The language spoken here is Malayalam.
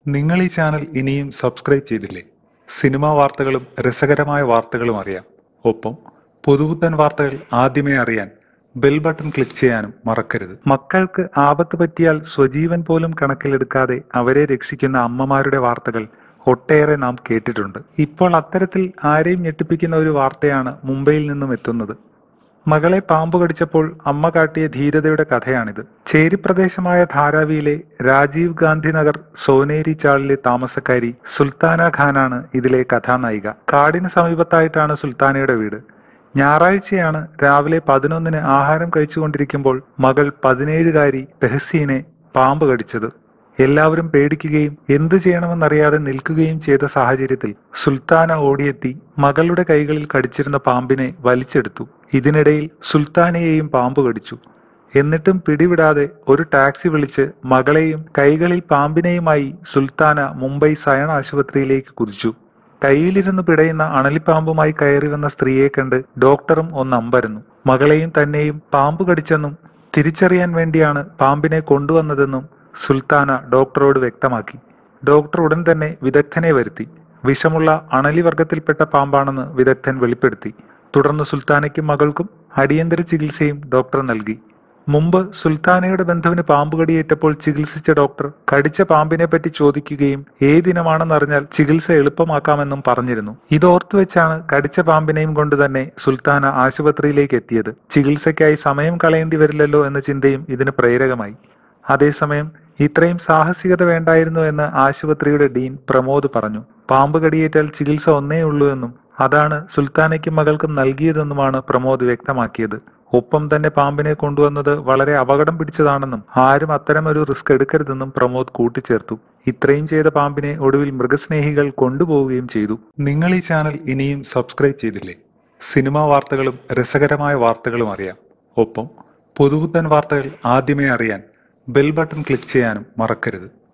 നിങ്ങൾ ഈ ചാനൽ ഇനിയും സബ്സ്ക്രൈബ് ചെയ്തില്ലേ സിനിമാ വാർത്തകളും രസകരമായ വാർത്തകളും അറിയാം ഒപ്പം പുതുപുത്തൻ വാർത്തകൾ ആദ്യമേ അറിയാൻ ബെൽ ബട്ടൺ ക്ലിക്ക് ചെയ്യാനും മറക്കരുത് മക്കൾക്ക് ആപത്ത് പറ്റിയാൽ സ്വജീവൻ പോലും കണക്കിലെടുക്കാതെ അവരെ രക്ഷിക്കുന്ന അമ്മമാരുടെ വാർത്തകൾ ഒട്ടേറെ നാം കേട്ടിട്ടുണ്ട് ഇപ്പോൾ അത്തരത്തിൽ ആരെയും ഞെട്ടിപ്പിക്കുന്ന ഒരു വാർത്തയാണ് മുംബൈയിൽ നിന്നും എത്തുന്നത് മകളെ പാമ്പ് കടിച്ചപ്പോൾ അമ്മ കാട്ടിയ ധീരതയുടെ കഥയാണിത് ചേരി പ്രദേശമായ ധാരാവിയിലെ രാജീവ് ഗാന്ധി നഗർ സോനേരി ചാളിലെ താമസക്കാരി സുൽത്താന ഖാനാണ് ഇതിലെ കഥാനായിക കാടിന് സമീപത്തായിട്ടാണ് സുൽത്താനയുടെ വീട് ഞായറാഴ്ചയാണ് രാവിലെ പതിനൊന്നിന് ആഹാരം കഴിച്ചുകൊണ്ടിരിക്കുമ്പോൾ മകൾ പതിനേഴുകാരി തെഹസീനെ പാമ്പ് കടിച്ചത് എല്ലാവരും പേടിക്കുകയും എന്തു ചെയ്യണമെന്നറിയാതെ നിൽക്കുകയും ചെയ്ത സാഹചര്യത്തിൽ സുൽത്താന ഓടിയെത്തി മകളുടെ കൈകളിൽ കടിച്ചിരുന്ന പാമ്പിനെ വലിച്ചെടുത്തു ഇതിനിടയിൽ സുൽത്താനയെയും പാമ്പ് കടിച്ചു എന്നിട്ടും പിടിവിടാതെ ഒരു ടാക്സി വിളിച്ച് മകളെയും കൈകളിൽ പാമ്പിനെയുമായി സുൽത്താന മുംബൈ സയൺ ആശുപത്രിയിലേക്ക് കുതിച്ചു കയ്യിലിരുന്ന് പിടയുന്ന അണലിപ്പാമ്പുമായി കയറി വന്ന സ്ത്രീയെ കണ്ട് ഡോക്ടറും ഒന്ന് അമ്പരന്നു മകളെയും തന്നെയും പാമ്പ് കടിച്ചെന്നും തിരിച്ചറിയാൻ വേണ്ടിയാണ് പാമ്പിനെ കൊണ്ടുവന്നതെന്നും സുൽത്താന ഡോക്ടറോട് വ്യക്തമാക്കി ഡോക്ടർ ഉടൻ തന്നെ വിദഗ്ധനെ വരുത്തി വിഷമുള്ള അണലി വർഗത്തിൽപ്പെട്ട പാമ്പാണെന്ന് വിദഗ്ധൻ വെളിപ്പെടുത്തി തുടർന്ന് സുൽത്താനയ്ക്കും മകൾക്കും അടിയന്തര ചികിത്സയും ഡോക്ടർ നൽകി മുമ്പ് സുൽത്താനയുടെ ബന്ധുവിന് പാമ്പ് കടിയേറ്റപ്പോൾ ചികിത്സിച്ച ഡോക്ടർ കടിച്ച പാമ്പിനെ പറ്റി ചോദിക്കുകയും ഏതിനമാണെന്നറിഞ്ഞാൽ ചികിത്സ എളുപ്പമാക്കാമെന്നും പറഞ്ഞിരുന്നു ഇതോർത്തു വെച്ചാണ് കടിച്ച പാമ്പിനെയും കൊണ്ട് തന്നെ സുൽത്താന ആശുപത്രിയിലേക്ക് എത്തിയത് ചികിത്സയ്ക്കായി സമയം കളയേണ്ടി വരില്ലല്ലോ എന്ന ചിന്തയും ഇതിന് പ്രേരകമായി അതേസമയം ഇത്രയും സാഹസികത വേണ്ടായിരുന്നു എന്ന് ആശുപത്രിയുടെ ഡീൻ പ്രമോദ് പറഞ്ഞു പാമ്പ് കടിയേറ്റാൽ ചികിത്സ ഒന്നേ ഉള്ളൂ എന്നും അതാണ് സുൽത്താനയ്ക്കും മകൾക്കും നൽകിയതെന്നുമാണ് പ്രമോദ് വ്യക്തമാക്കിയത് ഒപ്പം തന്നെ പാമ്പിനെ കൊണ്ടുവന്നത് വളരെ അപകടം പിടിച്ചതാണെന്നും ആരും അത്തരമൊരു റിസ്ക് എടുക്കരുതെന്നും പ്രമോദ് കൂട്ടിച്ചേർത്തു ഇത്രയും ചെയ്ത പാമ്പിനെ ഒടുവിൽ മൃഗസ്നേഹികൾ കൊണ്ടുപോവുകയും ചെയ്തു നിങ്ങൾ ഈ ചാനൽ ഇനിയും സബ്സ്ക്രൈബ് ചെയ്തില്ലേ സിനിമാ വാർത്തകളും രസകരമായ വാർത്തകളും അറിയാം ഒപ്പം പുതുപുത്തൻ വാർത്തകൾ ആദ്യമേ അറിയാൻ ബെൽ ബട്ടൺ ക്ലിക്ക് ചെയ്യാനും മറക്കരുത്